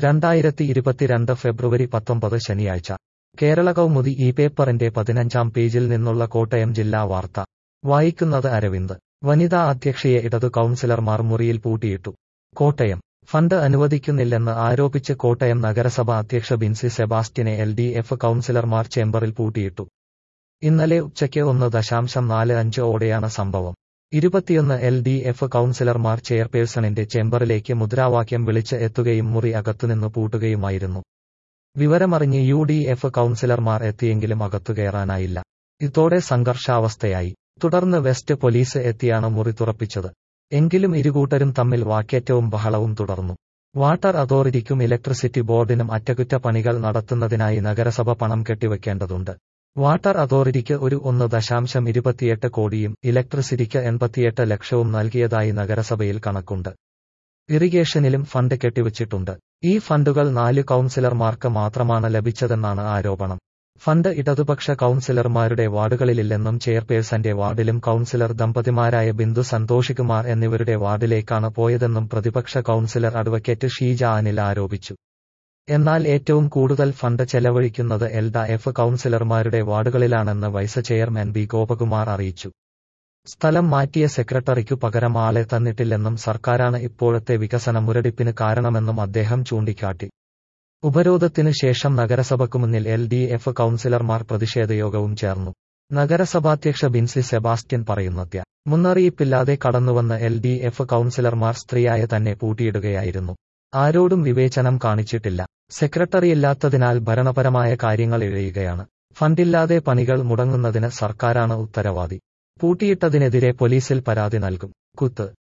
രണ്ടായിരത്തി ഇരുപത്തിരണ്ട് ഫെബ്രുവരി പത്തൊമ്പത് ശനിയാഴ്ച കേരള കൗമുദി ഈ പേപ്പറിന്റെ പതിനഞ്ചാം പേജിൽ നിന്നുള്ള കോട്ടയം ജില്ലാ വാർത്ത വായിക്കുന്നത് അരവിന്ദ് വനിതാ അധ്യക്ഷയെ ഇടതു കൗൺസിലർമാർ മുറിയിൽ പൂട്ടിയിട്ടു കോട്ടയം ഫണ്ട് അനുവദിക്കുന്നില്ലെന്ന് ആരോപിച്ച് കോട്ടയം നഗരസഭ അധ്യക്ഷ ബിൻസി സെബാസ്റ്റ്യനെ എൽ ഡി എഫ് കൗൺസിലർമാർ ചേംബറിൽ പൂട്ടിയിട്ടു ഇന്നലെ ഉച്ചയ്ക്ക് ഒന്ന് ദശാംശം നാല് അഞ്ച് ഓടെയാണ് സംഭവം ഇരുപത്തിയൊന്ന് എൽ ഡി എഫ് കൗൺസിലർമാർ ചെയർപേഴ്സണിന്റെ ചേംബറിലേക്ക് മുദ്രാവാക്യം വിളിച്ച് എത്തുകയും മുറി അകത്തുനിന്ന് പൂട്ടുകയുമായിരുന്നു വിവരമറിഞ്ഞ് യു ഡി എഫ് കൗൺസിലർമാർ എത്തിയെങ്കിലും അകത്തു കയറാനായില്ല ഇതോടെ സംഘർഷാവസ്ഥയായി തുടർന്ന് വെസ്റ്റ് പോലീസ് എത്തിയാണ് മുറി തുറപ്പിച്ചത് എങ്കിലും ഇരുകൂട്ടരും തമ്മിൽ വാക്കേറ്റവും ബഹളവും തുടർന്നു വാട്ടർ അതോറിറ്റിക്കും ഇലക്ട്രിസിറ്റി ബോർഡിനും അറ്റകുറ്റപ്പണികൾ നടത്തുന്നതിനായി നഗരസഭ പണം കെട്ടിവെക്കേണ്ടതുണ്ട് വാട്ടർ അതോറിറ്റിക്ക് ഒരു ഒന്ന് ദശാംശം ഇരുപത്തിയെട്ട് കോടിയും ഇലക്ട്രിസിറ്റിക്ക് എൺപത്തിയെട്ട് ലക്ഷവും നൽകിയതായി നഗരസഭയിൽ കണക്കുണ്ട് ഇറിഗേഷനിലും ഫണ്ട് കെട്ടിവച്ചിട്ടുണ്ട് ഈ ഫണ്ടുകൾ നാല് കൗൺസിലർമാർക്ക് മാത്രമാണ് ലഭിച്ചതെന്നാണ് ആരോപണം ഫണ്ട് ഇടതുപക്ഷ കൗൺസിലർമാരുടെ വാർഡുകളിലില്ലെന്നും ചെയർപേഴ്സന്റെ വാർഡിലും കൗൺസിലർ ദമ്പതിമാരായ ബിന്ദു സന്തോഷ് കുമാർ എന്നിവരുടെ വാർഡിലേക്കാണ് പോയതെന്നും പ്രതിപക്ഷ കൗൺസിലർ അഡ്വക്കേറ്റ് ഷീജ അനിൽ ആരോപിച്ചു എന്നാൽ ഏറ്റവും കൂടുതൽ ഫണ്ട് ചെലവഴിക്കുന്നത് എൽഡ എഫ് കൗൺസിലർമാരുടെ വാർഡുകളിലാണെന്ന് വൈസ് ചെയർമാൻ ബി ഗോപകുമാർ അറിയിച്ചു സ്ഥലം മാറ്റിയ സെക്രട്ടറിക്കു പകരം ആളെ തന്നിട്ടില്ലെന്നും സർക്കാരാണ് ഇപ്പോഴത്തെ വികസന മുരടിപ്പിന് കാരണമെന്നും അദ്ദേഹം ചൂണ്ടിക്കാട്ടി ഉപരോധത്തിനു ശേഷം നഗരസഭയ്ക്കു മുന്നിൽ എൽ ഡി എഫ് കൗൺസിലർമാർ പ്രതിഷേധയോഗവും ചേർന്നു നഗരസഭാധ്യക്ഷ ബിൻസി സെബാസ്റ്റ്യൻ പറയുന്നത്യ മുന്നറിയിപ്പില്ലാതെ കടന്നുവന്ന എൽ ഡി എഫ് കൗൺസിലർമാർ സ്ത്രീയായ തന്നെ പൂട്ടിയിടുകയായിരുന്നു ആരോടും വിവേചനം കാണിച്ചിട്ടില്ല സെക്രട്ടറിയില്ലാത്തതിനാൽ ഭരണപരമായ കാര്യങ്ങൾ ഇഴയുകയാണ് ഫണ്ടില്ലാതെ പണികൾ മുടങ്ങുന്നതിന് സർക്കാരാണ് ഉത്തരവാദി പൂട്ടിയിട്ടതിനെതിരെ പോലീസിൽ പരാതി നൽകും കുത്ത്